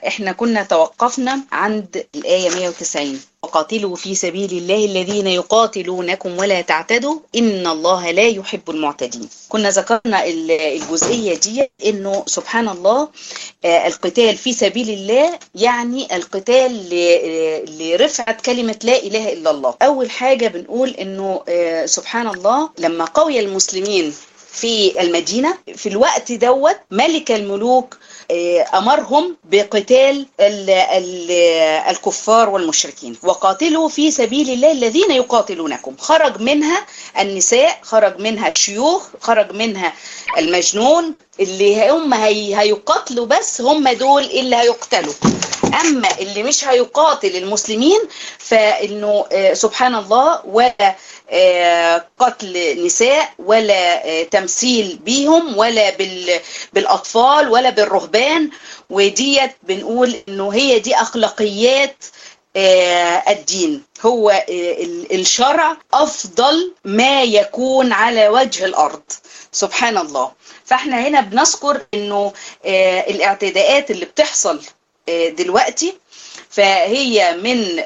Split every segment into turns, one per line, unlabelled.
احنا كنا توقفنا عند الآية 190 وقاتلوا في سبيل الله الذين يقاتلونكم ولا تعتدوا إن الله لا يحب المعتدين كنا ذكرنا الجزئية دي إنه سبحان الله القتال في سبيل الله يعني القتال لرفعة كلمة لا إله إلا الله أول حاجة بنقول إنه سبحان الله لما قوي المسلمين في المدينة في الوقت دوت ملك الملوك أمرهم بقتال ال ال الكفار والمشركين وقاتلوا في سبيل الله الذين يقاتلونكم خرج منها النساء خرج منها الشيوخ خرج منها المجنون اللي هم هي هيقاتلوا بس هم دول اللي هيقتلوا أما اللي مش هيقاتل المسلمين فإنه سبحان الله ولا قتل نساء ولا تمثيل بيهم ولا بالأطفال ولا بالرهبان وديت بنقول إنه هي دي أخلاقيات الدين هو الشرع أفضل ما يكون على وجه الأرض سبحان الله فاحنا هنا بنذكر انه الاعتداءات اللي بتحصل دلوقتي فهي من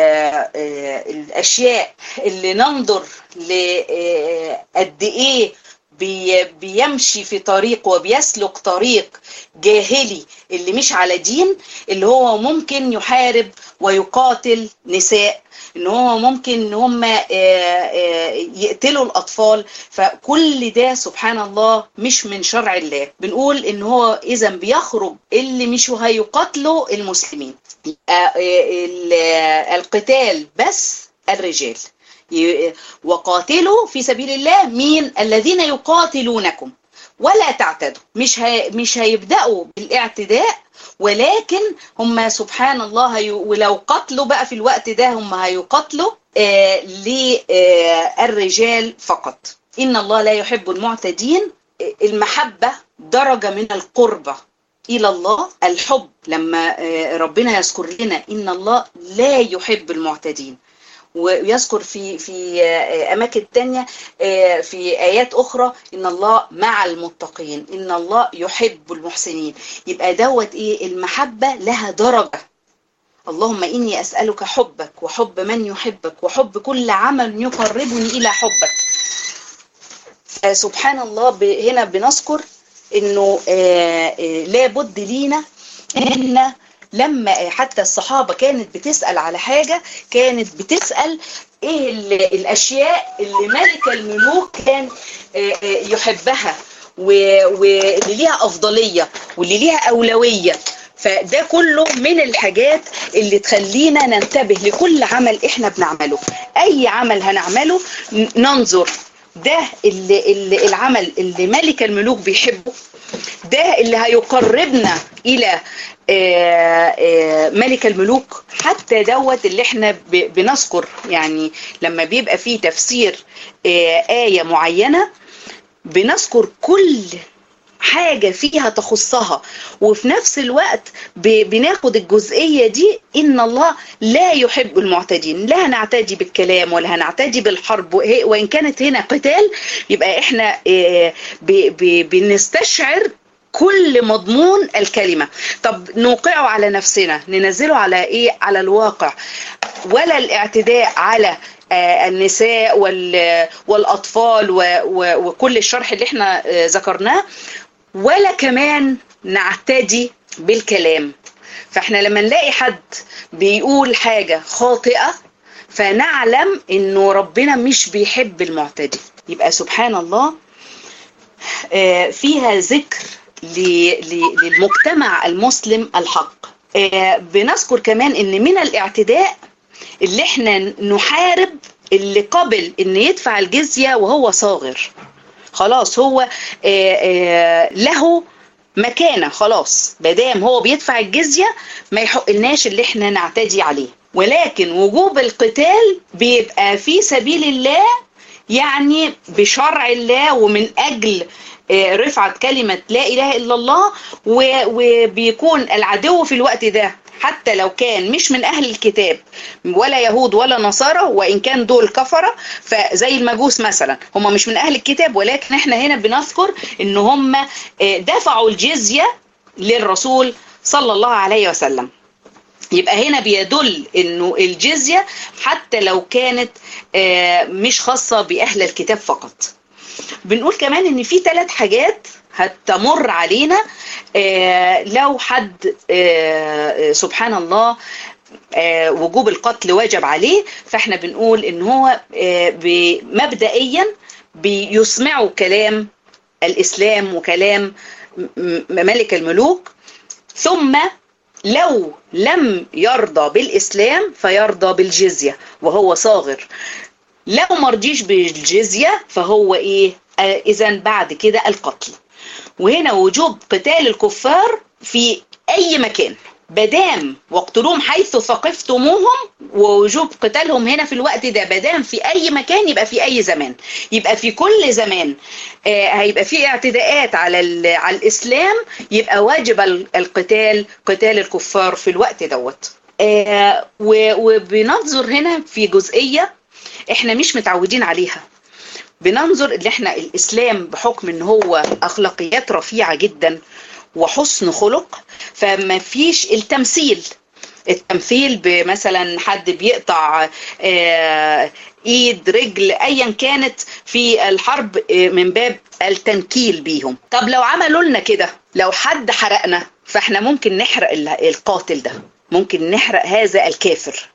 الاشياء اللي ننظر لقد ايه بيمشي في طريق وبيسلك طريق جاهلي اللي مش على دين اللي هو ممكن يحارب ويقاتل نساء ان هو ممكن ان هم يقتلوا الاطفال فكل ده سبحان الله مش من شرع الله بنقول ان هو اذا بيخرج اللي مش هيقاتلوا المسلمين القتال بس الرجال وقاتلوا في سبيل الله مين الذين يقاتلونكم ولا تعتدوا مش هي مش هيبداوا بالاعتداء ولكن هم سبحان الله هي ولو قتلوا بقى في الوقت ده هم هيقاتلوا آه للرجال فقط ان الله لا يحب المعتدين المحبه درجه من القربه الى الله الحب لما آه ربنا يذكر لنا ان الله لا يحب المعتدين ويذكر في في اماكن تانية في ايات اخرى ان الله مع المتقين ان الله يحب المحسنين يبقى دوت ايه المحبه لها درجه اللهم اني اسالك حبك وحب من يحبك وحب كل عمل يقربني الى حبك سبحان الله هنا بنذكر انه لابد لينا ان لما حتى الصحابة كانت بتسأل على حاجة كانت بتسأل ايه الاشياء اللي ملك الملوك كان يحبها واللي ليها افضلية واللي ليها اولوية فده كله من الحاجات اللي تخلينا ننتبه لكل عمل احنا بنعمله اي عمل هنعمله ننظر ده اللي, اللي العمل اللي ملك الملوك بيحبه ده اللي هيقربنا الى آآ آآ ملك الملوك حتى دوت اللي احنا بنذكر يعني لما بيبقى فيه تفسير آية معينة بنذكر كل حاجة فيها تخصها وفي نفس الوقت بناخد الجزئية دي إن الله لا يحب المعتدين لا هنعتدي بالكلام ولا هنعتدي بالحرب وإن كانت هنا قتال يبقى إحنا بنستشعر كل مضمون الكلمة طب نوقعه على نفسنا ننزله على إيه على الواقع ولا الاعتداء على النساء والأطفال وكل الشرح اللي احنا ذكرناه ولا كمان نعتدي بالكلام فاحنا لما نلاقي حد بيقول حاجة خاطئة فنعلم انه ربنا مش بيحب المعتدي يبقى سبحان الله فيها ذكر للمجتمع المسلم الحق بنذكر كمان ان من الاعتداء اللي احنا نحارب اللي قبل ان يدفع الجزية وهو صاغر خلاص هو آآ آآ له مكانة خلاص مادام هو بيدفع الجزية ما يحقلناش اللي احنا نعتدي عليه ولكن وجوب القتال بيبقى في سبيل الله يعني بشرع الله ومن أجل رفعة كلمة لا إله إلا الله وبيكون العدو في الوقت ده حتى لو كان مش من أهل الكتاب ولا يهود ولا نصارى وإن كان دول كفرة فزي المجوس مثلا هم مش من أهل الكتاب ولكن احنا هنا بنذكر إن هم دفعوا الجزية للرسول صلى الله عليه وسلم يبقى هنا بيدل انه الجزية حتى لو كانت مش خاصة بأهل الكتاب فقط بنقول كمان ان في ثلاث حاجات هتمر علينا لو حد سبحان الله وجوب القتل واجب عليه فاحنا بنقول ان هو مبدئيا بيسمعوا كلام الاسلام وكلام ملك الملوك ثم لو لم يرضى بالإسلام فيرضى بالجزية وهو صاغر لو مرضيش بالجزية فهو إيه آه إذا بعد كده القتل وهنا وجوب قتال الكفار في أي مكان بدام واقتلوهم حيث ثقفتموهم ووجوب قتالهم هنا في الوقت ده بدام في اي مكان يبقى في اي زمان يبقى في كل زمان آه هيبقى في اعتداءات على على الاسلام يبقى واجب القتال قتال الكفار في الوقت دوت آه وبننظر هنا في جزئيه احنا مش متعودين عليها بننظر ان احنا الاسلام بحكم ان هو اخلاقيات رفيعه جدا وحسن خلق فما فيش التمثيل التمثيل بمثلا حد بيقطع ايد رجل ايا كانت في الحرب من باب التنكيل بيهم طب لو عملوا لنا كده لو حد حرقنا فاحنا ممكن نحرق القاتل ده ممكن نحرق هذا الكافر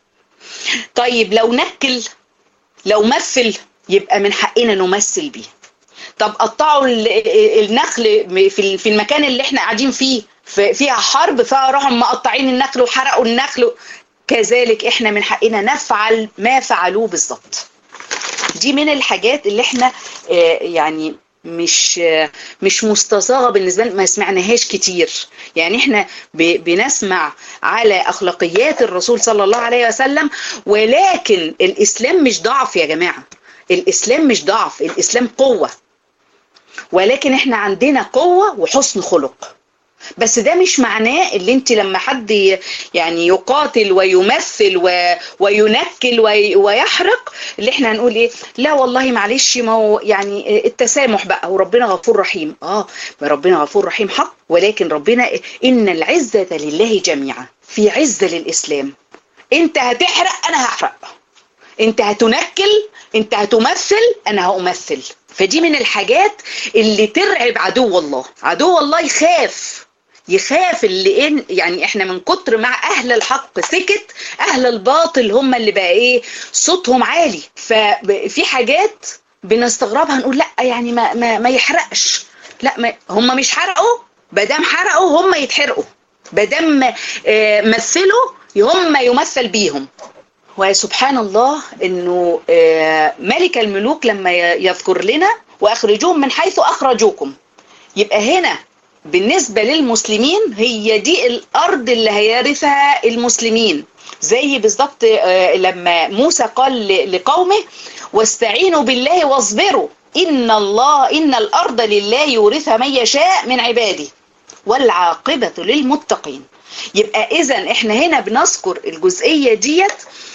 طيب لو نكل لو مثل يبقى من حقنا نمثل بيه طب قطعوا النخل في المكان اللي احنا قاعدين فيه فيها حرب فراحوا مقطعين النخل وحرقوا النخل كذلك احنا من حقنا نفعل ما فعلوه بالظبط دي من الحاجات اللي احنا يعني مش مش مستصاغه بالنسبه لنا ما سمعناهاش كتير يعني احنا بنسمع على اخلاقيات الرسول صلى الله عليه وسلم ولكن الاسلام مش ضعف يا جماعه الاسلام مش ضعف الاسلام قوه ولكن احنا عندنا قوه وحسن خلق بس ده مش معناه اللي انت لما حد يعني يقاتل ويمثل و... وينكل وي... ويحرق اللي احنا هنقول ايه لا والله معلش ما هو يعني التسامح بقى وربنا غفور رحيم اه ربنا غفور رحيم حق ولكن ربنا ان العزة لله جميعا في عزة للاسلام انت هتحرق انا هحرق انت هتنكل انت هتمثل انا هأمثل فدي من الحاجات اللي ترعب عدو الله عدو الله يخاف يخاف اللي إن يعني احنا من كتر مع اهل الحق سكت اهل الباطل هم اللي بقى ايه صوتهم عالي ففي حاجات بنستغربها نقول لا يعني ما ما, ما يحرقش لا ما هم مش حرقوا بدام حرقوا هم يتحرقوا بدام آه مثلوا هم يمثل بيهم وسبحان الله انه آه ملك الملوك لما يذكر لنا واخرجوهم من حيث اخرجوكم يبقى هنا بالنسبة للمسلمين هي دي الأرض اللي هيرثها المسلمين زي بالظبط لما موسى قال لقومه واستعينوا بالله واصبروا إن الله إن الأرض لله يورثها من يشاء من عباده والعاقبة للمتقين يبقى إذا إحنا هنا بنذكر الجزئية ديت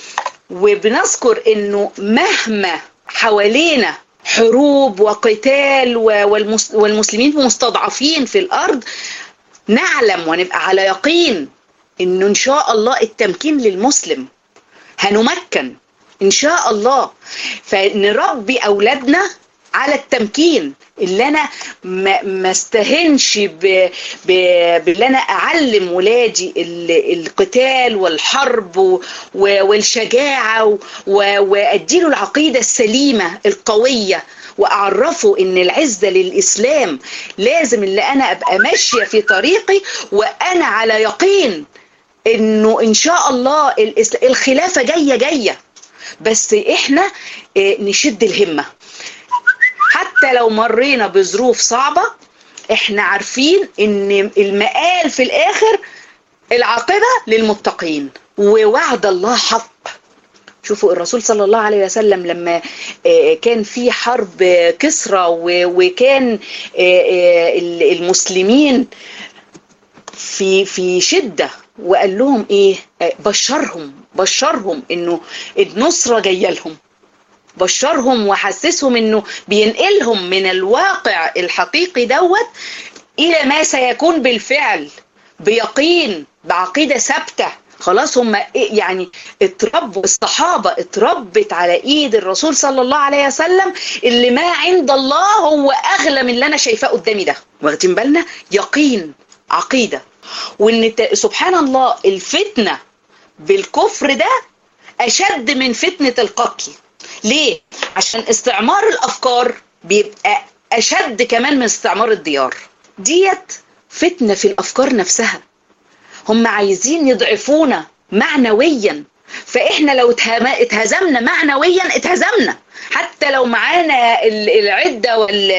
وبنذكر إنه مهما حوالينا حروب وقتال والمسلمين مستضعفين في الارض نعلم ونبقى على يقين انه ان شاء الله التمكين للمسلم هنمكن ان شاء الله فنربي اولادنا على التمكين اللي انا ما استهنش باللي انا اعلم ولادي القتال والحرب والشجاعه واديله العقيده السليمه القويه واعرفه ان العزه للاسلام لازم اللي انا ابقى ماشيه في طريقي وانا على يقين انه ان شاء الله الخلافه جايه جايه بس احنا نشد الهمه حتى لو مرينا بظروف صعبة احنا عارفين ان المقال في الاخر العاقبة للمتقين ووعد الله حق شوفوا الرسول صلى الله عليه وسلم لما كان في حرب كسرى وكان المسلمين في في شدة وقال لهم ايه بشرهم بشرهم انه النصرة جاية لهم بشرهم وحسسهم انه بينقلهم من الواقع الحقيقي دوت الى ما سيكون بالفعل بيقين بعقيدة ثابتة خلاص هم يعني اتربوا الصحابة اتربت على ايد الرسول صلى الله عليه وسلم اللي ما عند الله هو اغلى من اللي انا شايفاه قدامي ده واخدين بالنا يقين عقيدة وان سبحان الله الفتنة بالكفر ده اشد من فتنة القتل ليه؟ عشان استعمار الافكار بيبقى اشد كمان من استعمار الديار ديت فتنة في الافكار نفسها هم عايزين يضعفونا معنويا فاحنا لو اتهزمنا معنويا اتهزمنا حتى لو معانا العده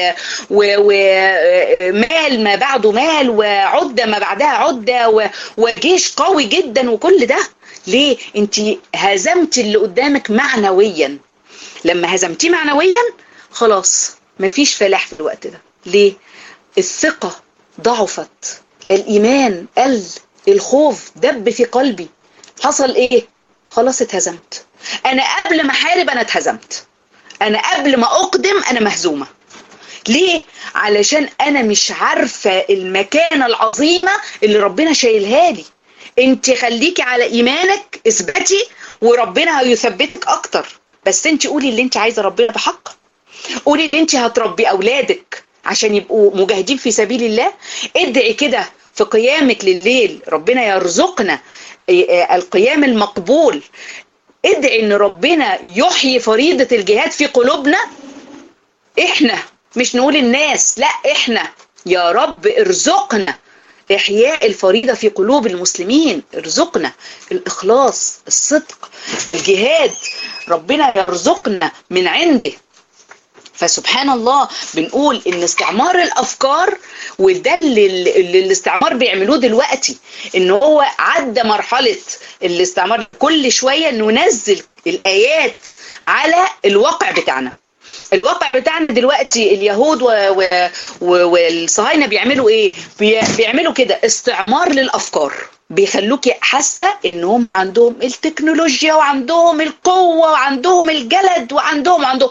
ومال ما بعده مال وعده ما بعدها عده وجيش قوي جدا وكل ده ليه انت هزمت اللي قدامك معنويا لما هزمتيه معنويا خلاص مفيش فلاح في الوقت ده ليه الثقه ضعفت الايمان قل الخوف دب في قلبي حصل ايه خلاص اتهزمت انا قبل ما احارب انا اتهزمت انا قبل ما اقدم انا مهزومه ليه علشان انا مش عارفه المكانه العظيمه اللي ربنا شايلها لي انت خليكي على ايمانك اثبتي وربنا هيثبتك اكتر بس انت قولي اللي انت عايزه ربنا بحق قولي اللي انت هتربي اولادك عشان يبقوا مجاهدين في سبيل الله ادعي كده في قيامك لليل ربنا يرزقنا القيام المقبول ادعي ان ربنا يحيي فريضة الجهاد في قلوبنا احنا مش نقول الناس لا احنا يا رب ارزقنا احياء الفريضة في قلوب المسلمين ارزقنا الاخلاص الصدق الجهاد ربنا يرزقنا من عنده فسبحان الله بنقول ان استعمار الافكار وده اللي, اللي الاستعمار بيعملوه دلوقتي ان هو عدى مرحله الاستعمار كل شويه ننزل الايات على الواقع بتاعنا الواقع بتاعنا دلوقتي اليهود و... و... و... والصهاينه بيعملوا ايه بي... بيعملوا كده استعمار للافكار بيخلوكي حاسه ان هم عندهم التكنولوجيا وعندهم القوه وعندهم الجلد وعندهم وعندهم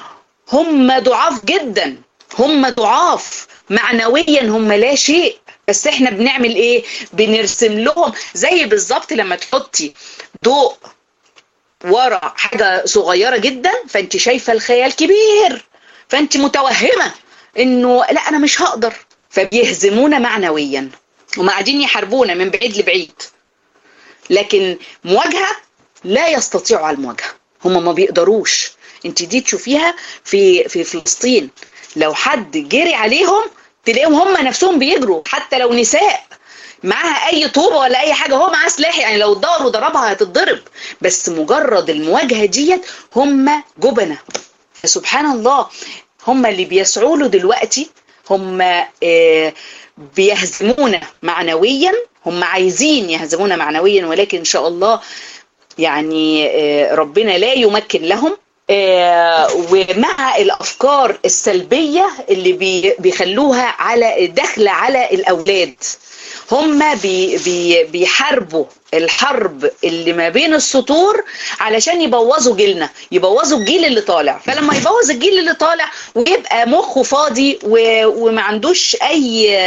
هم ضعاف جدا هم ضعاف معنويا هم لا شيء بس احنا بنعمل ايه بنرسم لهم زي بالظبط لما تحطي ضوء ورا حاجه صغيره جدا فانت شايفه الخيال كبير فانت متوهمه انه لا انا مش هقدر فبيهزمونا معنويا وما قاعدين يحاربونا من بعيد لبعيد لكن مواجهه لا يستطيعوا على المواجهه هم ما بيقدروش انت دي تشوفيها في في فلسطين لو حد جري عليهم تلاقيهم هم نفسهم بيجروا حتى لو نساء معاها اي طوبه ولا اي حاجه هو معاه سلاح يعني لو الدار وضربها هتتضرب بس مجرد المواجهه ديت هم جبنه فسبحان الله هم اللي بيسعوا له دلوقتي هم آه بيهزمونا معنويا هم عايزين يهزمونا معنويا ولكن ان شاء الله يعني آه ربنا لا يمكن لهم آه ومع الافكار السلبيه اللي بي بيخلوها على داخله على الاولاد هم بي بي بيحاربوا الحرب اللي ما بين السطور علشان يبوظوا جيلنا يبوظوا الجيل اللي طالع فلما يبوظ الجيل اللي طالع ويبقى مخه فاضي وما عندوش اي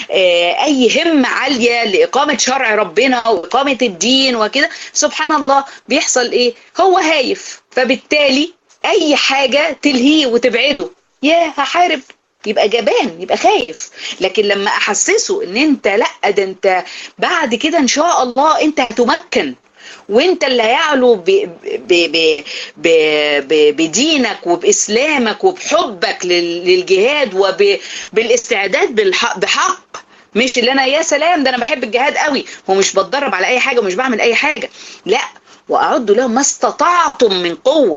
اي همه عاليه لاقامه شرع ربنا واقامه الدين وكده سبحان الله بيحصل ايه هو هايف فبالتالي اي حاجه تلهيه وتبعده يا هحارب يبقى جبان يبقى خايف لكن لما احسسه ان انت لا ده انت بعد كده ان شاء الله انت هتمكن وانت اللي هيعلو ب ب ب ب ب بدينك وباسلامك وبحبك للجهاد وبالاستعداد بحق مش اللي انا يا سلام ده انا بحب الجهاد قوي هو مش بتدرب على اي حاجه ومش بعمل اي حاجه لا واعدوا لهم ما استطعتم من قوه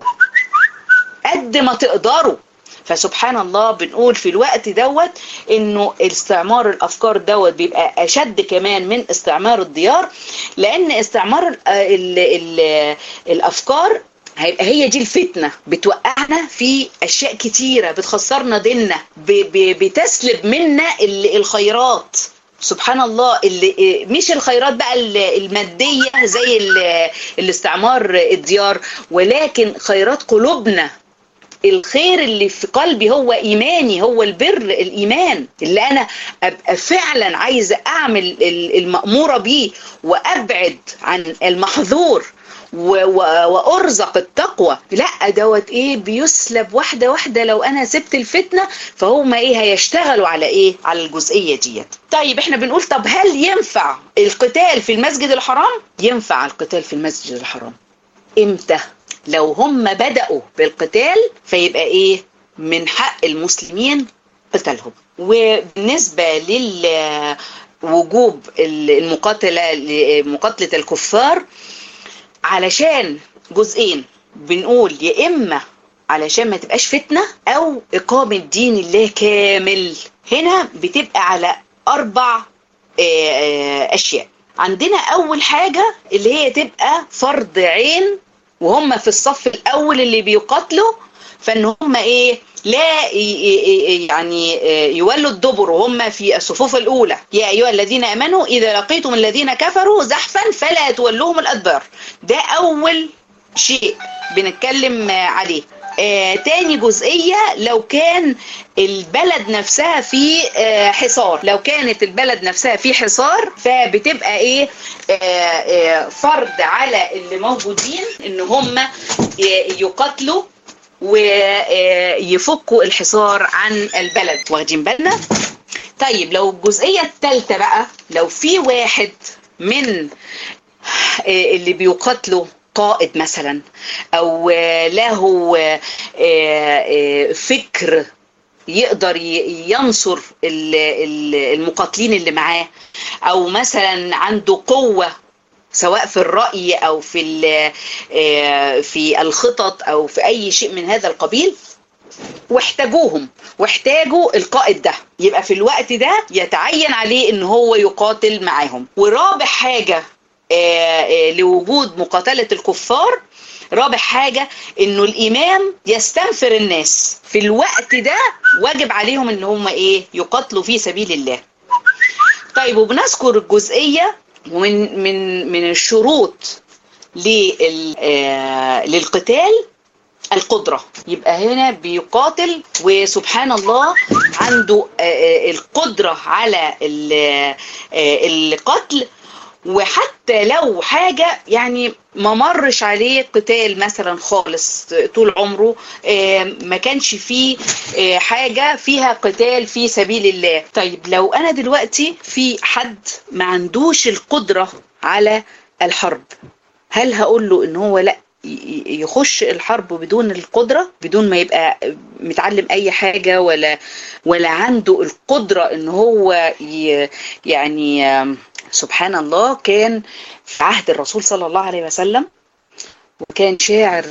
قد ما تقدروا فسبحان الله بنقول في الوقت دوت انه استعمار الافكار دوت بيبقى اشد كمان من استعمار الديار لان استعمار ال ال ال الافكار هيبقى هي دي الفتنه بتوقعنا في اشياء كتيره بتخسرنا ديننا بتسلب منا الخيرات سبحان الله اللي مش الخيرات بقى الماديه زي الاستعمار الديار ولكن خيرات قلوبنا الخير اللي في قلبي هو ايماني هو البر الايمان اللي انا ابقى فعلا عايزه اعمل الماموره بيه وابعد عن المحظور وارزق التقوى لا دوت ايه بيسلب واحده واحده لو انا سبت الفتنه فهم ايه هيشتغلوا على ايه على الجزئيه ديت طيب احنا بنقول طب هل ينفع القتال في المسجد الحرام ينفع القتال في المسجد الحرام امتى لو هم بدأوا بالقتال فيبقى ايه من حق المسلمين قتالهم وبالنسبة للوجوب المقاتلة مقاتلة الكفار علشان جزئين بنقول يا إما علشان ما تبقاش فتنة أو إقامة دين الله كامل هنا بتبقى على أربع أشياء عندنا أول حاجة اللي هي تبقى فرض عين وهم في الصف الاول اللي بيقاتلوا فان هم ايه لا يعني يولوا الدبر وهم في الصفوف الاولى يا ايها الذين امنوا اذا لقيتم الذين كفروا زحفا فلا تولوهم الادبار ده اول شيء بنتكلم عليه آه تاني جزئية لو كان البلد نفسها في آه حصار لو كانت البلد نفسها في حصار فبتبقى ايه آه آه فرض على اللي موجودين ان هم يقاتلوا ويفكوا الحصار عن البلد واخدين بالنا طيب لو الجزئية الثالثة بقى لو في واحد من اللي بيقاتلوا قائد مثلا او له فكر يقدر ينصر المقاتلين اللي معاه او مثلا عنده قوه سواء في الرأي أو في في الخطط أو في أي شيء من هذا القبيل واحتاجوهم واحتاجوا القائد ده يبقى في الوقت ده يتعين عليه ان هو يقاتل معاهم ورابع حاجة لوجود مقاتلة الكفار رابع حاجة انه الامام يستنفر الناس في الوقت ده واجب عليهم ان هم ايه يقاتلوا في سبيل الله طيب وبنذكر الجزئية ومن من من الشروط للقتال القدرة يبقى هنا بيقاتل وسبحان الله عنده القدرة على القتل وحتى لو حاجة يعني ما مرش عليه قتال مثلا خالص طول عمره ما كانش فيه حاجة فيها قتال في سبيل الله طيب لو أنا دلوقتي في حد ما عندوش القدرة على الحرب هل هقول له ان هو لا يخش الحرب بدون القدرة بدون ما يبقى متعلم أي حاجة ولا ولا عنده القدرة إن هو يعني سبحان الله كان في عهد الرسول صلى الله عليه وسلم وكان شاعر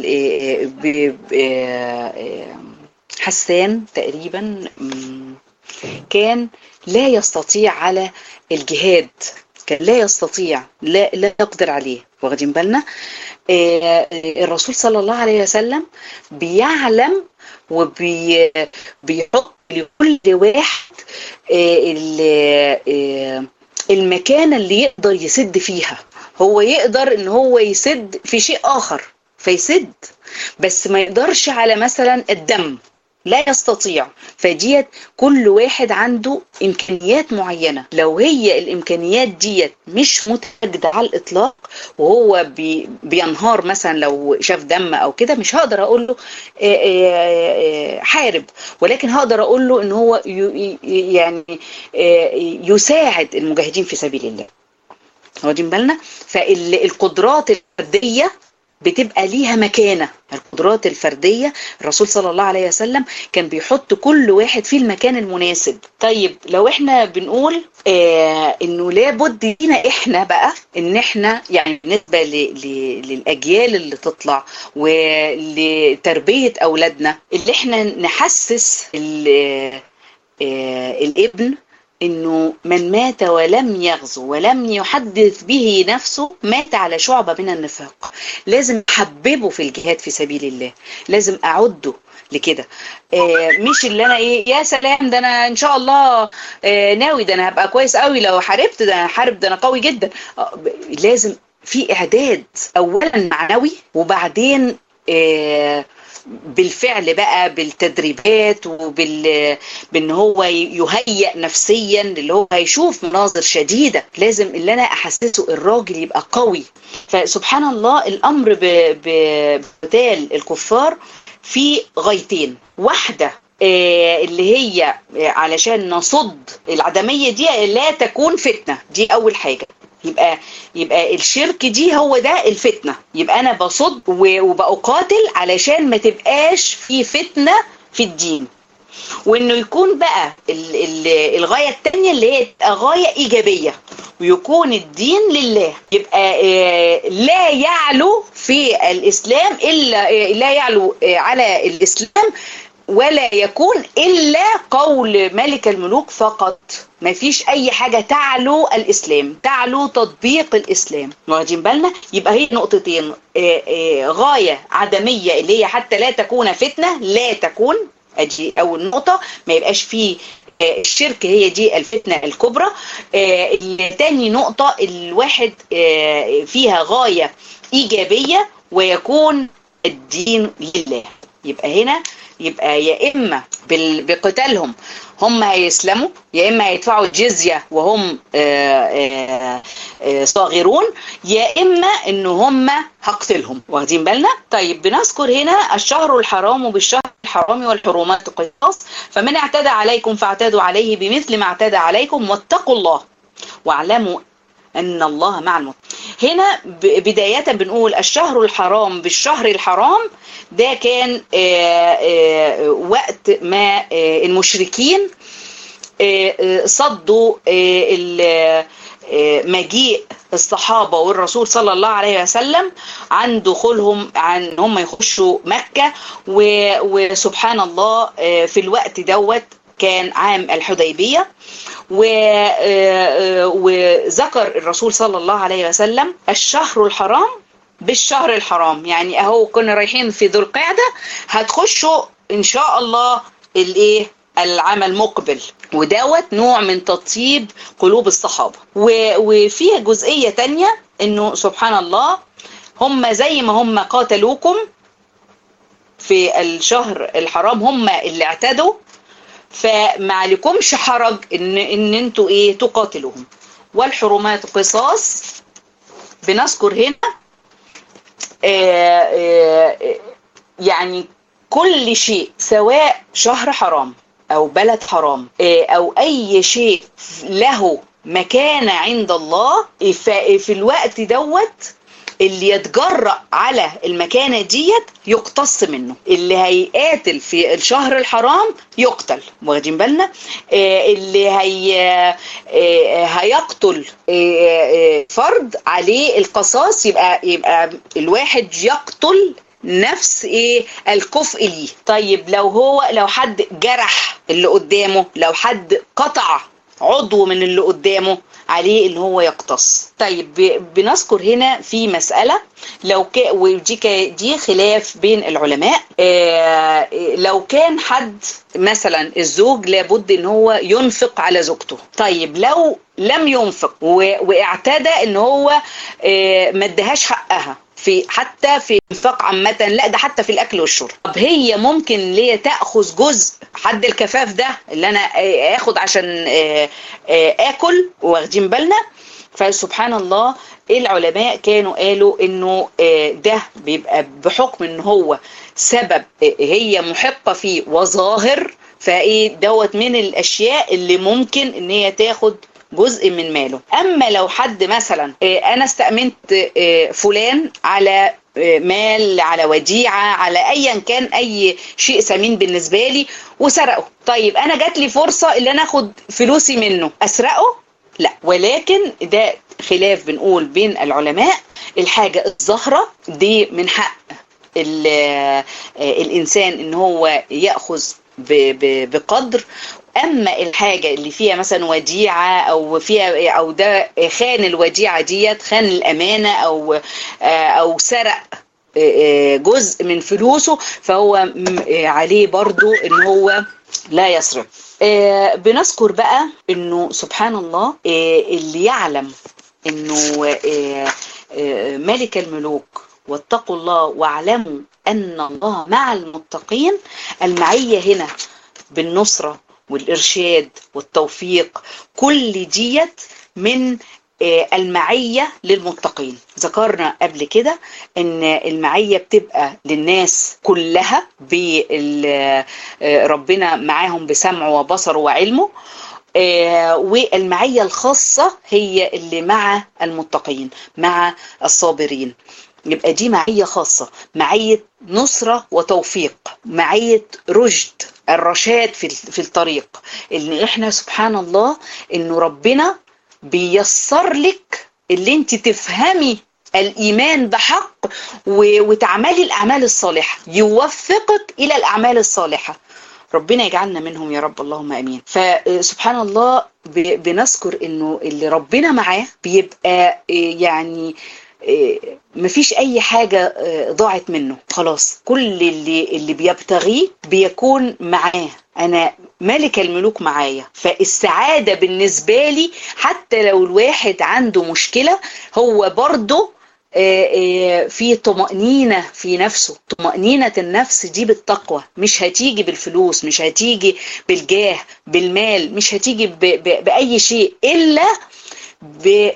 حسان تقريبا كان لا يستطيع على الجهاد كان لا يستطيع لا لا يقدر عليه واخدين بالنا الرسول صلى الله عليه وسلم بيعلم وبيحط لكل واحد المكان اللي يقدر يسد فيها هو يقدر ان هو يسد في شيء اخر فيسد بس ما يقدرش على مثلا الدم لا يستطيع فديت كل واحد عنده امكانيات معينه لو هي الامكانيات ديت مش متواجده على الاطلاق وهو بي بينهار مثلا لو شاف دم او كده مش هقدر اقول له حارب ولكن هقدر اقول له ان هو يعني يساعد المجاهدين في سبيل الله واخدين بالنا فالقدرات الفرديه بتبقى ليها مكانة القدرات الفردية الرسول صلى الله عليه وسلم كان بيحط كل واحد في المكان المناسب طيب لو احنا بنقول آه انه لابد لينا احنا بقى ان احنا يعني بالنسبة للاجيال اللي تطلع ولتربية اولادنا اللي احنا نحسس آه الابن انه من مات ولم يغزو ولم يحدث به نفسه مات على شعبة من النفاق لازم احببه في الجهاد في سبيل الله لازم اعده لكده آه مش اللي انا ايه يا سلام ده انا ان شاء الله آه ناوي ده انا هبقى كويس قوي لو حاربت ده انا حارب ده انا قوي جدا آه لازم في اعداد اولا معنوي وبعدين آه بالفعل بقى بالتدريبات وبال بان هو يهيئ نفسيا اللي هو هيشوف مناظر شديده لازم اللي انا احسسه الراجل يبقى قوي فسبحان الله الامر بقتال الكفار في غايتين واحده اللي هي علشان نصد العدميه دي لا تكون فتنه دي اول حاجه يبقى يبقى الشرك دي هو ده الفتنه يبقى انا بصد وبقاتل علشان ما تبقاش في فتنه في الدين وانه يكون بقى ال ال الغايه الثانيه اللي هي غايه ايجابيه ويكون الدين لله يبقى لا يعلو في الاسلام الا لا يعلو على الاسلام ولا يكون إلا قول ملك الملوك فقط ما فيش أي حاجة تعلو الإسلام تعلو تطبيق الإسلام واخدين بالنا يبقى هي نقطتين غاية عدمية اللي هي حتى لا تكون فتنة لا تكون أدي أول نقطة ما يبقاش فيه الشرك هي دي الفتنة الكبرى تاني نقطة الواحد فيها غاية إيجابية ويكون الدين لله يبقى هنا يبقى يا اما بقتالهم هم هيسلموا يا اما هيدفعوا الجزيه وهم آآ آآ صاغرون يا اما ان هم هقتلهم واخدين بالنا طيب بنذكر هنا الشهر الحرام بالشهر الحرام والحرمات قصاص فمن اعتدى عليكم فاعتدوا عليه بمثل ما اعتدى عليكم واتقوا الله واعلموا ان الله مع المتقين هنا بداية بنقول الشهر الحرام بالشهر الحرام ده كان آآ آآ وقت ما المشركين صدوا مجيء الصحابة والرسول صلى الله عليه وسلم عن دخولهم عن هم يخشوا مكة وسبحان الله في الوقت دوت كان عام الحديبية وذكر الرسول صلى الله عليه وسلم الشهر الحرام بالشهر الحرام يعني اهو كنا رايحين في ذو القعدة هتخشوا ان شاء الله الايه العام المقبل ودوت نوع من تطيب قلوب الصحابة وفيها جزئية تانية انه سبحان الله هم زي ما هم قاتلوكم في الشهر الحرام هم اللي اعتدوا فما عليكمش حرج ان ان انتوا ايه تقاتلوهم والحرمات قصاص بنذكر هنا آآ آآ يعني كل شيء سواء شهر حرام او بلد حرام او اي شيء له مكانة عند الله في الوقت دوت اللي يتجرأ على المكانة ديت يقتص منه اللي هيقاتل في الشهر الحرام يقتل واخدين بالنا آه اللي هي آه هيقتل آه فرد عليه القصاص يبقى يبقى الواحد يقتل نفس ايه الكفء ليه طيب لو هو لو حد جرح اللي قدامه لو حد قطع عضو من اللي قدامه عليه ان هو يقتص طيب بنذكر هنا في مسألة لو ك... ودي ك... دي خلاف بين العلماء آه لو كان حد مثلا الزوج لابد ان هو ينفق على زوجته طيب لو لم ينفق و... واعتدى ان هو آه ما ادهاش حقها في حتى في انفاق عامة لا ده حتى في الاكل والشرب طب هي ممكن ليه تاخذ جزء حد الكفاف ده اللي انا اخد عشان اكل واخدين بالنا فسبحان الله العلماء كانوا قالوا انه ده بيبقى بحكم ان هو سبب هي محقة فيه وظاهر فايه دوت من الاشياء اللي ممكن ان هي تاخد جزء من ماله اما لو حد مثلا انا استأمنت فلان على مال على وديعة على ايا كان اي شيء ثمين بالنسبة لي وسرقه طيب انا جات لي فرصة اللي انا اخد فلوسي منه اسرقه لا ولكن ده خلاف بنقول بين العلماء الحاجة الظاهرة دي من حق الانسان ان هو ياخذ بقدر اما الحاجة اللي فيها مثلا وديعة او فيها او ده خان الوديعة ديت خان الامانة او او سرق جزء من فلوسه فهو عليه برضو ان هو لا يسرق بنذكر بقى انه سبحان الله اللي يعلم انه ملك الملوك واتقوا الله واعلموا أن الله مع المتقين المعية هنا بالنصرة والإرشاد والتوفيق كل ديت من المعية للمتقين ذكرنا قبل كده ان المعية بتبقى للناس كلها ربنا معاهم بسمعه وبصره وعلمه والمعية الخاصة هي اللي مع المتقين مع الصابرين يبقى دي معية خاصة معية نصرة وتوفيق معية رشد الرشاد في في الطريق ان احنا سبحان الله انه ربنا بيسر لك اللي انت تفهمي الايمان بحق وتعملي الاعمال الصالحه يوفقك الى الاعمال الصالحه ربنا يجعلنا منهم يا رب اللهم امين فسبحان الله بنذكر انه اللي ربنا معاه بيبقى يعني مفيش اي حاجة ضاعت منه خلاص كل اللي اللي بيبتغيه بيكون معاه انا ملك الملوك معايا فالسعادة بالنسبة لي حتى لو الواحد عنده مشكلة هو برضه في طمأنينة في نفسه طمأنينة النفس دي بالتقوى مش هتيجي بالفلوس مش هتيجي بالجاه بالمال مش هتيجي بأي شيء إلا ب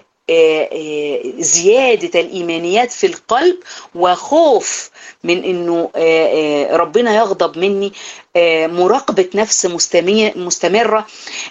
زيادة الإيمانيات في القلب وخوف من أنه ربنا يغضب مني مراقبة نفس مستمرة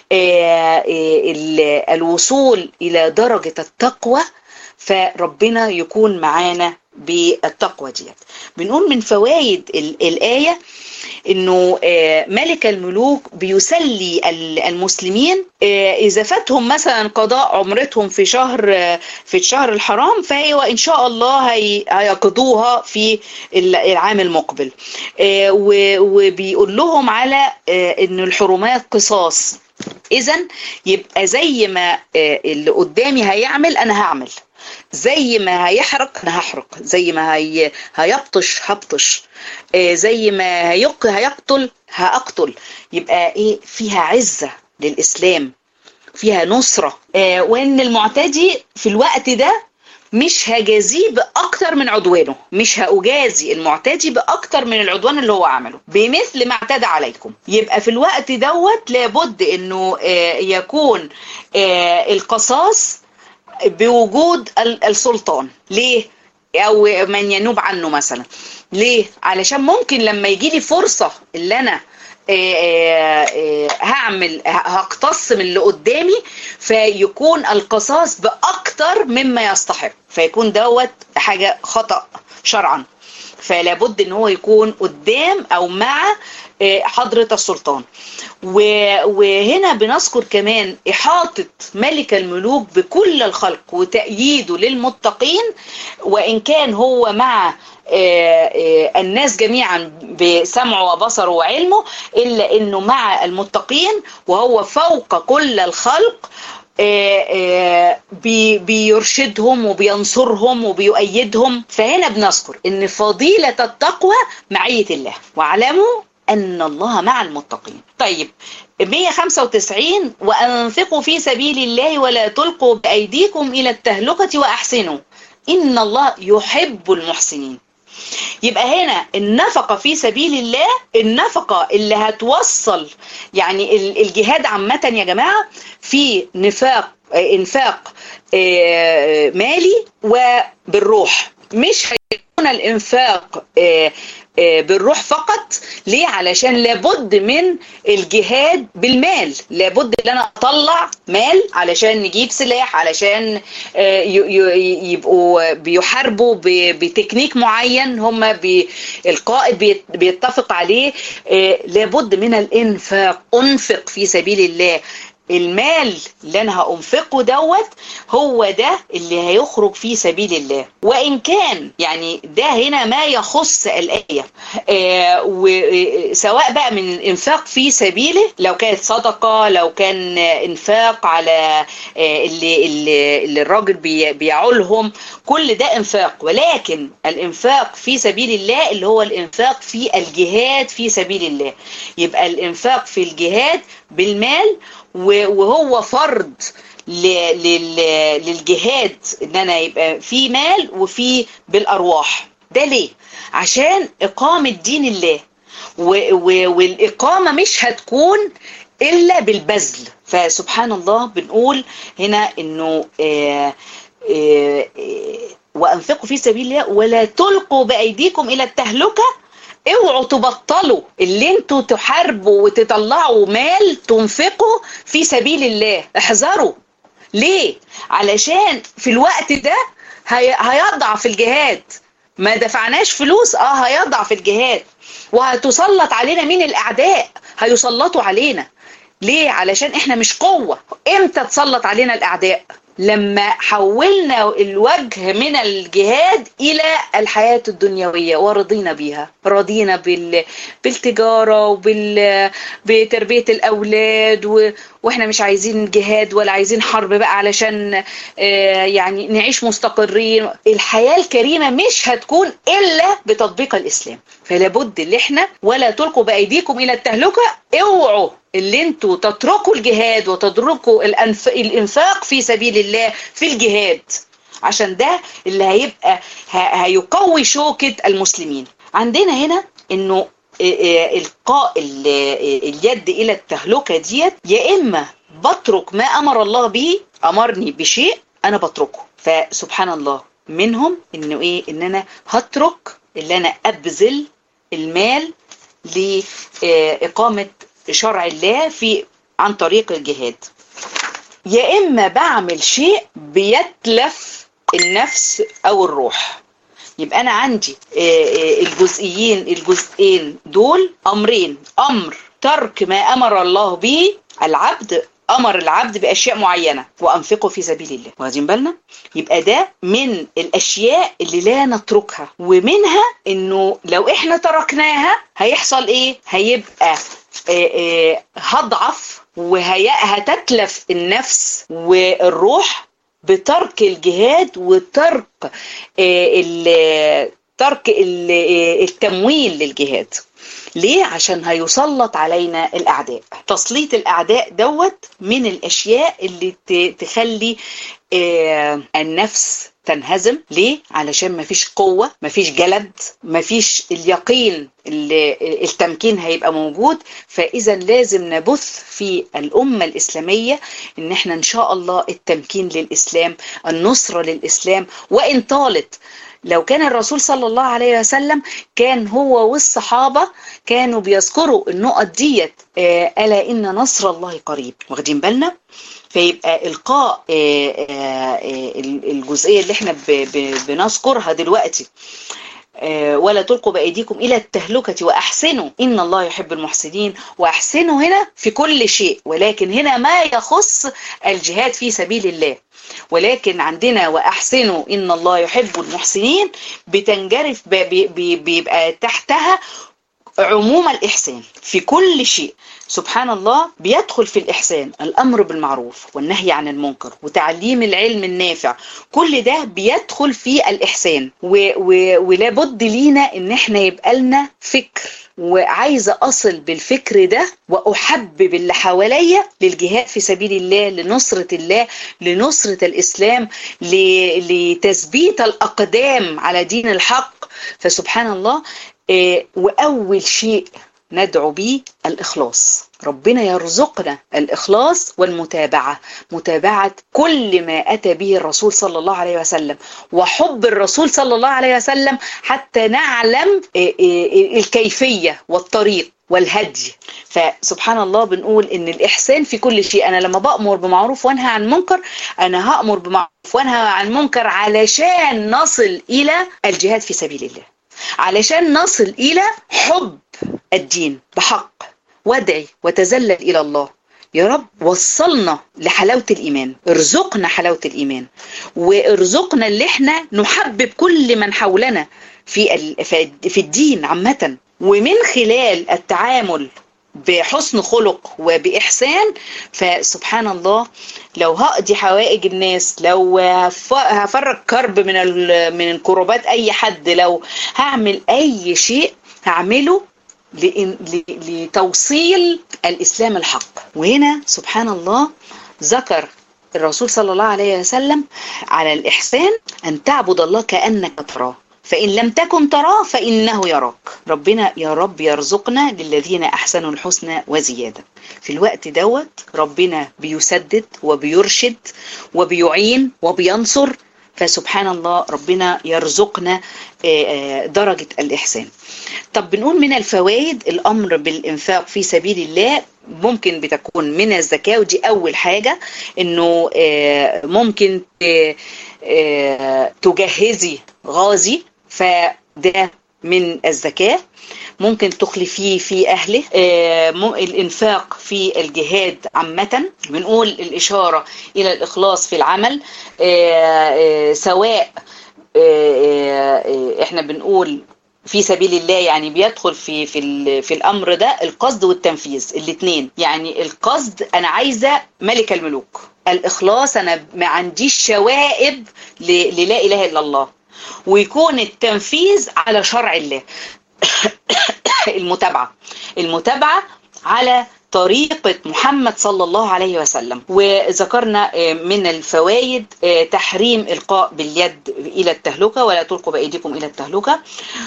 الوصول إلى درجة التقوى فربنا يكون معانا بالتقوى ديت بنقول من فوائد الآية انه ملك الملوك بيسلي المسلمين اذا فاتهم مثلا قضاء عمرتهم في شهر في الشهر الحرام فهي وان شاء الله هيقضوها في العام المقبل وبيقول لهم على ان الحرمات قصاص اذا يبقى زي ما اللي قدامي هيعمل انا هعمل زي ما هيحرق انا هحرق زي ما هي هيبطش هبطش آه زي ما هيق هيقتل هاقتل يبقى ايه فيها عزه للاسلام فيها نصره آه وان المعتدي في الوقت ده مش هجازيه باكتر من عدوانه مش هاجازي المعتدي باكتر من العدوان اللي هو عمله بمثل ما اعتدى عليكم يبقى في الوقت دوت لابد انه آه يكون القصاص بوجود السلطان ليه او من ينوب عنه مثلا ليه علشان ممكن لما يجي لي فرصه اللي انا هعمل هقتص من اللي قدامي فيكون القصاص باكتر مما يستحق فيكون دوت حاجه خطا شرعا فلا بد ان هو يكون قدام او مع حضرة السلطان وهنا بنذكر كمان إحاطة ملك الملوك بكل الخلق وتأييده للمتقين وإن كان هو مع الناس جميعا بسمعه وبصره وعلمه إلا أنه مع المتقين وهو فوق كل الخلق بيرشدهم وبينصرهم وبيؤيدهم فهنا بنذكر ان فضيلة التقوى معية الله واعلموا أن الله مع المتقين طيب 195 وأنفقوا في سبيل الله ولا تلقوا بأيديكم إلى التهلكة وأحسنوا إن الله يحب المحسنين يبقى هنا النفقة في سبيل الله النفقة اللي هتوصل يعني الجهاد عامة يا جماعة في نفاق انفاق مالي وبالروح مش هيكون الانفاق بالروح فقط ليه علشان لابد من الجهاد بالمال لابد ان انا اطلع مال علشان نجيب سلاح علشان يبقوا بيحاربوا بتكنيك معين هم القائد بيتفق عليه لابد من الانفاق انفق في سبيل الله المال اللي انا هانفقه دوت هو ده اللي هيخرج في سبيل الله وان كان يعني ده هنا ما يخص الايه آه وسواء بقى من الانفاق في سبيله لو كانت صدقه لو كان انفاق على آه اللي, اللي, اللي الراجل بي بيعولهم كل ده انفاق ولكن الانفاق في سبيل الله اللي هو الانفاق في الجهاد في سبيل الله يبقى الانفاق في الجهاد بالمال وهو فرض للجهاد ان انا يبقى في مال وفي بالارواح ده ليه عشان اقامه دين الله و و والاقامه مش هتكون الا بالبذل فسبحان الله بنقول هنا انه آآ آآ وانفقوا في سبيل الله ولا تلقوا بايديكم الى التهلكه اوعوا تبطلوا اللي انتوا تحاربوا وتطلعوا مال تنفقوا في سبيل الله احذروا ليه علشان في الوقت ده هي... هيضعف الجهاد ما دفعناش فلوس اه هيضعف الجهاد وهتسلط علينا مين الاعداء هيسلطوا علينا ليه علشان احنا مش قوة امتى تسلط علينا الاعداء لما حولنا الوجه من الجهاد الى الحياة الدنيوية ورضينا بيها رضينا بال... بالتجارة وبال... بتربية الاولاد و... واحنا مش عايزين جهاد ولا عايزين حرب بقى علشان آه يعني نعيش مستقرين الحياة الكريمة مش هتكون الا بتطبيق الاسلام فلا بد اللي احنا ولا تلقوا بايديكم الى التهلكة اوعوا اللي انتوا تتركوا الجهاد وتتركوا الأنف... الانفاق في سبيل الله في الجهاد عشان ده اللي هيبقى ه... هيقوي شوكة المسلمين عندنا هنا انه القاء اليد الى التهلكة ديت يا اما بترك ما امر الله به امرني بشيء انا بتركه فسبحان الله منهم انه ايه ان انا هترك اللي انا ابذل المال لاقامه شرع الله في عن طريق الجهاد يا اما بعمل شيء بيتلف النفس او الروح يبقى انا عندي الجزئيين الجزئين دول امرين امر ترك ما امر الله به العبد امر العبد باشياء معينه وانفقوا في سبيل الله واخدين بالنا يبقى ده من الاشياء اللي لا نتركها ومنها انه لو احنا تركناها هيحصل ايه هيبقى هضعف وهتتلف النفس والروح بترك الجهاد وترك ترك التمويل للجهاد ليه؟ عشان هيسلط علينا الأعداء تسليط الأعداء دوت من الأشياء اللي تخلي النفس تنهزم ليه؟ علشان مفيش قوة مفيش جلد مفيش اليقين التمكين هيبقى موجود فإذا لازم نبث في الأمة الإسلامية إن احنا إن شاء الله التمكين للإسلام النصرة للإسلام وإن طالت لو كان الرسول صلى الله عليه وسلم كان هو والصحابة كانوا بيذكروا النقط ديت ألا إن نصر الله قريب واخدين بالنا فيبقى إلقاء الجزئية اللي احنا بنذكرها دلوقتي ولا تلقوا بأيديكم إلى التهلكة وأحسنوا إن الله يحب المحسنين وأحسنوا هنا في كل شيء ولكن هنا ما يخص الجهاد في سبيل الله ولكن عندنا وأحسنوا إن الله يحب المحسنين بتنجرف بيبقى تحتها عموم الإحسان في كل شيء سبحان الله بيدخل في الإحسان الأمر بالمعروف والنهي عن المنكر وتعليم العلم النافع كل ده بيدخل في الإحسان ولابد لينا إن احنا يبقى لنا فكر وعايزة أصل بالفكر ده وأحبب اللي حواليا للجهاد في سبيل الله لنصرة الله لنصرة الإسلام لتثبيت الأقدام على دين الحق فسبحان الله وأول شيء ندعو به الإخلاص ربنا يرزقنا الإخلاص والمتابعة متابعة كل ما أتى به الرسول صلى الله عليه وسلم وحب الرسول صلى الله عليه وسلم حتى نعلم الكيفية والطريق والهدي فسبحان الله بنقول ان الاحسان في كل شيء انا لما بامر بمعروف وانهى عن منكر انا هامر بمعروف وانهى عن منكر علشان نصل الى الجهاد في سبيل الله علشان نصل الى حب الدين بحق وادعي وتذلل الى الله يا رب وصلنا لحلاوة الإيمان ارزقنا حلاوة الإيمان وارزقنا اللي احنا نحبب كل من حولنا في في الدين عامة ومن خلال التعامل بحسن خلق وبإحسان فسبحان الله لو هقضي حوائج الناس لو هفرج كرب من من كربات أي حد لو هعمل أي شيء هعمله لتوصيل الإسلام الحق وهنا سبحان الله ذكر الرسول صلى الله عليه وسلم على الإحسان أن تعبد الله كأنك تراه فإن لم تكن تراه فإنه يراك ربنا يا رب يرزقنا للذين أحسنوا الحسنى وزيادة في الوقت دوت ربنا بيسدد وبيرشد وبيعين وبينصر فسبحان الله ربنا يرزقنا درجة الإحسان طب بنقول من الفوائد الأمر بالإنفاق في سبيل الله ممكن بتكون من الزكاة ودي أول حاجة إنه ممكن تجهزي غازي فده من الزكاة ممكن تخلفيه في أهله الإنفاق في الجهاد عامة بنقول الإشارة إلى الإخلاص في العمل سواء إحنا بنقول في سبيل الله يعني بيدخل في في في الامر ده القصد والتنفيذ الاثنين يعني القصد انا عايزه ملك الملوك الاخلاص انا ما عنديش شوائب للا اله الا الله ويكون التنفيذ على شرع الله المتابعه المتابعه على طريقة محمد صلى الله عليه وسلم وذكرنا من الفوائد تحريم إلقاء باليد إلى التهلكة ولا تلقوا بأيديكم إلى التهلكة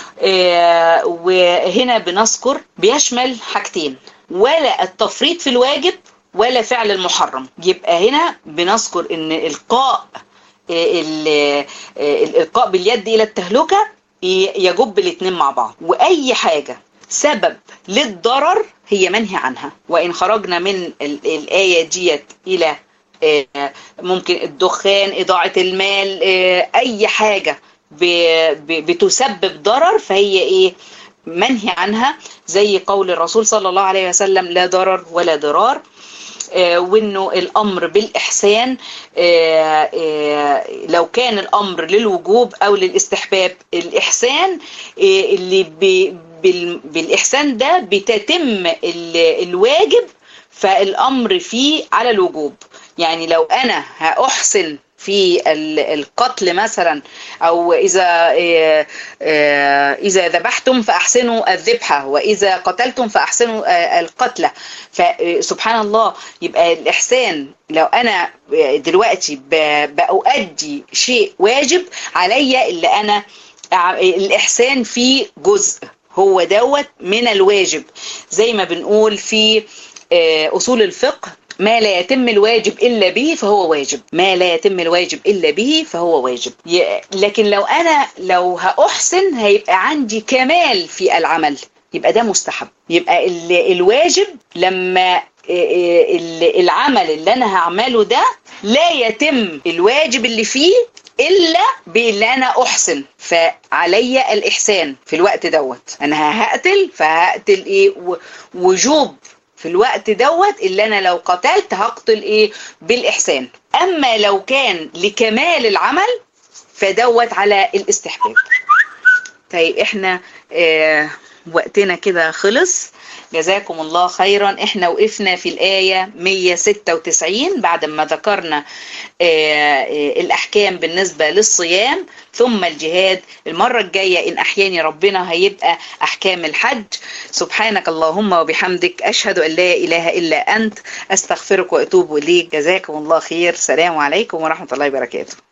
وهنا بنذكر بيشمل حاجتين ولا التفريط في الواجب ولا فعل المحرم يبقى هنا بنذكر ان إلقاء الإلقاء باليد إلى التهلكة يجب الاثنين مع بعض وأي حاجة سبب للضرر هي منهي عنها وإن خرجنا من الآية ديت إلى ممكن الدخان إضاعة المال أي حاجة بتسبب ضرر فهي إيه منهي عنها زي قول الرسول صلى الله عليه وسلم لا ضرر ولا ضرار وانه الامر بالاحسان لو كان الامر للوجوب او للاستحباب الاحسان اللي بالاحسان ده بتتم الواجب فالامر فيه على الوجوب يعني لو انا هاحسن في القتل مثلا او اذا اذا ذبحتم فاحسنوا الذبحه واذا قتلتم فاحسنوا القتله فسبحان الله يبقى الاحسان لو انا دلوقتي بأؤدي شيء واجب عليا اللي انا الاحسان فيه جزء هو دوت من الواجب زي ما بنقول في اصول الفقه ما لا يتم الواجب إلا به فهو واجب ما لا يتم الواجب إلا به فهو واجب لكن لو أنا لو هأحسن هيبقى عندي كمال في العمل يبقى ده مستحب يبقى الواجب لما العمل اللي أنا هعمله ده لا يتم الواجب اللي فيه الا باللي انا احسن فعلي الاحسان في الوقت دوت انا هقتل فهقتل ايه وجوب في الوقت دوت اللي انا لو قتلت هقتل ايه بالاحسان اما لو كان لكمال العمل فدوت على الاستحباب طيب احنا اه وقتنا كده خلص جزاكم الله خيرا احنا وقفنا في الآية 196 بعد ما ذكرنا اه اه الأحكام بالنسبة للصيام ثم الجهاد المرة الجاية إن أحياني ربنا هيبقى أحكام الحج سبحانك اللهم وبحمدك أشهد أن لا إله إلا أنت أستغفرك وأتوب إليك جزاكم الله خير السلام عليكم ورحمة الله وبركاته